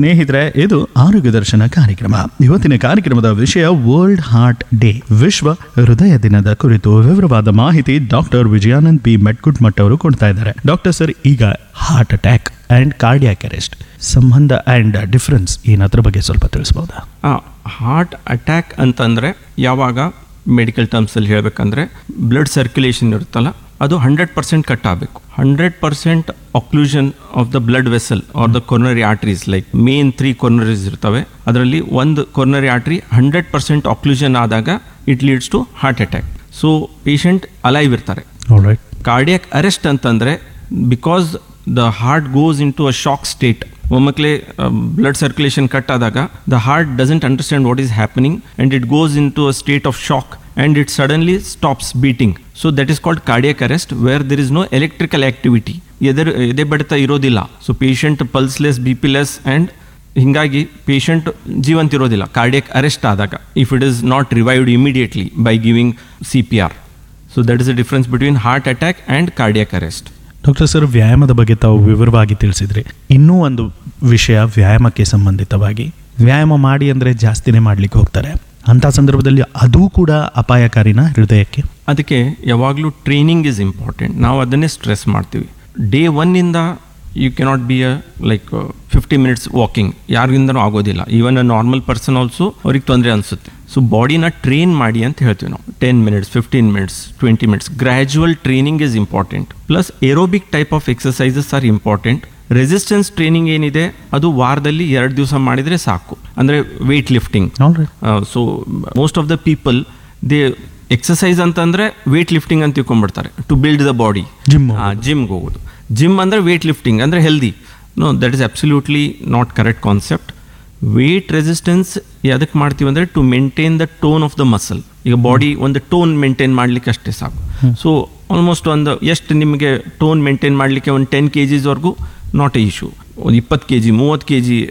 ಸ್ನೇಹಿತರೆ ಇದು ಆರೋಗ್ಯ ದರ್ಶನ ಕಾರ್ಯಕ್ರಮ ಇವತ್ತಿನ ಕಾರ್ಯಕ್ರಮದ ವಿಷಯ ವರ್ಲ್ಡ್ ಹಾರ್ಟ್ ಡೇ ವಿಶ್ವ ಹೃದಯ ದಿನದ ಕುರಿತು ವಿವರವಾದ ಮಾಹಿತಿ doctor Vijayanand B Metgudmath ಅವರು ಕೊಡ್ತಾ ಇದ್ದಾರೆ ಡಾಕ್ಟರ್ ಸರ್ ಈಗ heart attack and cardiac arrest ಸಂಬಂಧ ಅಂಡ್ ಡಿಫರೆನ್ಸ್ ಏನ್ ಅದ್ರ ಬಗ್ಗೆ ಸ್ವಲ್ಪ ತಿಳಿಸಬಹುದಾ ಹಾರ್ಟ್ ಅಟ್ಯಾಕ್ ಅಂತಂದರೆ ಯಾವಾಗ ಮೆಡಿಕಲ್ ಟರ್ಮ್ಸಲ್ಲಿ ಹೇಳಬೇಕಂದ್ರೆ ಬ್ಲಡ್ ಸರ್ಕ್ಯುಲೇಷನ್ ಇರುತ್ತಲ್ಲ ಅದು ಹಂಡ್ರೆಡ್ ಪರ್ಸೆಂಟ್ ಕಟ್ ಆಗಬೇಕು hundred percent occlusion of the blood vessel or the coronary arteries like main three coronaries ಇರ್ತವೆ ಅದರಲ್ಲಿ ಒಂದು coronary artery hundred percent occlusion ಆದಾಗ it leads to heart attack so patient alive ಇರ್ತಾರೆ right cardiac arrest ಅಂತಂದರೆ because the heart goes into a shock state ಒಮ್ಮಕ್ಲೆ blood circulation cut ಆದಾಗ the heart doesn't understand what is happening and it goes into a state of shock and it suddenly stops beating so that is called cardiac arrest where there is no electrical activity ಎದೆ ಎದೆ ಬಡಿತ ಇರೋದಿಲ್ಲ so patient pulseless B P less and ಹಿಂಗಾಗಿ patient ಜೀವಂತ ಇರೋದಿಲ್ಲ cardiac arrest ಆದಾಗ if it is not revived immediately by giving C P R so that is the difference between heart attack and cardiac arrest doctor sir ವ್ಯಾಯಾಮದ ಬಗ್ಗೆ ತಾವು ವಿವರವಾಗಿ ತಿಳಿಸಿದ್ರಿ ಇನ್ನೂ ಒಂದು ವಿಷಯ ವ್ಯಾಯಾಮಕ್ಕೆ ಸಂಬಂಧಿತವಾಗಿ ವ್ಯಾಯಾಮ ಮಾಡಿ ಅಂದರೆ ಜಾಸ್ತಿನೇ ಮಾಡ್ಲಿಕ್ಕೆ ಹೋಗ್ತಾರೆ ಅಂಥ ಸಂದರ್ಭದಲ್ಲಿ ಅದು ಕೂಡ ಅಪಾಯಕಾರಿನ ಹೃದಯಕ್ಕೆ ಅದಕ್ಕೆ ಯಾವಾಗಲೂ ಟ್ರೈನಿಂಗ್ ಇಸ್ ಇಂಪಾರ್ಟೆಂಟ್ ನಾವು ಅದನ್ನೇ ಸ್ಟ್ರೆಸ್ ಮಾಡ್ತೀವಿ ಡೇ ಒನ್ನಿಂದ you cannot be a like fifty minutes walking ಯಾರಿಗಿಂದನೂ ಆಗೋದಿಲ್ಲ even a normal person also ಅವ್ರಿಗೆ ತೊಂದರೆ ಅನಿಸುತ್ತೆ ಸೊ ಬಾಡಿನ ಟ್ರೈನ್ ಮಾಡಿ ಅಂತ ಹೇಳ್ತೀವಿ ನಾವು ten minutes fifteen minutes twenty minutes gradual training is important plus aerobic type of exercises are important resistance training ಏನಿದೆ ಅದು ವಾರದಲ್ಲಿ ಎರಡು ದಿವಸ ಮಾಡಿದರೆ ಸಾಕು ಅಂದರೆ weight lifting so most of the people they exercise ಅಂತಂದ್ರೆ ವೇಟ್ ಲಿಫ್ಟಿಂಗ್ ಅಂತ ತಿಳ್ಕೊಂಡ್ಬಿಡ್ತಾರೆ to build the body Gym ಜಿಮ್ಗೆ ಹೋಗೋದು ಜಿಮ್ ಅಂದರೆ ವೇಟ್ ಲಿಫ್ಟಿಂಗ್ ಅಂದರೆ healthy no that is absolutely not correct concept weight resistance ಯಾವ್ದಕ್ಕೆ ಮಾಡ್ತೀವಿ ಅಂದರೆ to maintain the tone of the muscle ಈಗ ಬಾಡಿ ಒಂದು ಟೋನ್ ಮೇಂಟೈನ್ ಮಾಡಲಿಕ್ಕೆ ಅಷ್ಟೇ ಸಾಕು ಸೊ ಆಲ್ಮೋಸ್ಟ್ ಒಂದು ಎಷ್ಟು ನಿಮಗೆ ಟೋನ್ ಮೇಂಟೈನ್ ಮಾಡಲಿಕ್ಕೆ ಒಂದು ಟೆನ್ ಕೆ ಜಿಸ್ವರೆಗೂ ನಾಟ್ ಎ ಇಶ್ಯೂ ಒಂದು ಇಪ್ಪತ್ತು ಕೆ ಜಿ ಮೂವತ್ತು ಕೆ ಜಿ